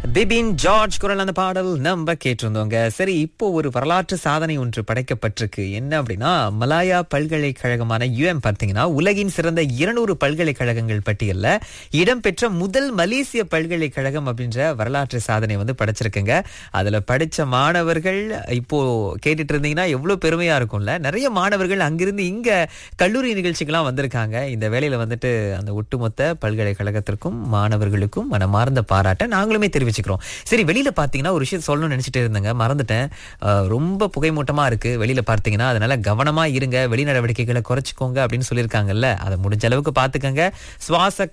Bipin George குரல் அந்த பாடல் நம்ம கேட்டிருந்தோங்க சரி இப்போ ஒரு வரலாற்று சாதனை ஒன்று படைக்கப்பட்டிருக்கு என்ன அப்படின்னா மலாயா பல்கலைக்கழகமான யுஎம் பார்த்தீங்கன்னா உலகின் சிறந்த இருநூறு பல்கலைக்கழகங்கள் பட்டியல்ல இடம்பெற்ற முதல் மலேசிய பல்கலைக்கழகம் அப்படின்ற வரலாற்று சாதனை வந்து படைச்சிருக்குங்க அதுல படிச்ச மாணவர்கள் இப்போ கேட்டுட்டு இருந்தீங்கன்னா எவ்வளவு பெருமையா இருக்கும்ல நிறைய மாணவர்கள் அங்கிருந்து இங்க கல்லூரி நிகழ்ச்சிக்கெல்லாம் வந்திருக்காங்க இந்த வேலையில வந்துட்டு அந்த ஒட்டுமொத்த பல்கலைக்கழகத்திற்கும் மாணவர்களுக்கும் மனமார்ந்த பாராட்ட நாங்களுமே தெரிவிச்சுக்கிறோம் சரி வெளியில பாத்தீங்கன்னா ஒரு விஷயம் சொல்லணும்னு நினைச்சிட்டு இருந்தேங்க மறந்துட்டேன் அஹ், ரொம்ப புகைமூட்டமா இருக்கு வெளியில பார்த்தீங்கன்னா அதனால கவனமா இருங்க வெளி நடவடிக்கைகளை குறைச்சிக்கோங்க அப்படின்னு சொல்லியிருக்காங்கல்ல அதை முடிஞ்ச அளவுக்கு பாத்துக்கங்க சுவாச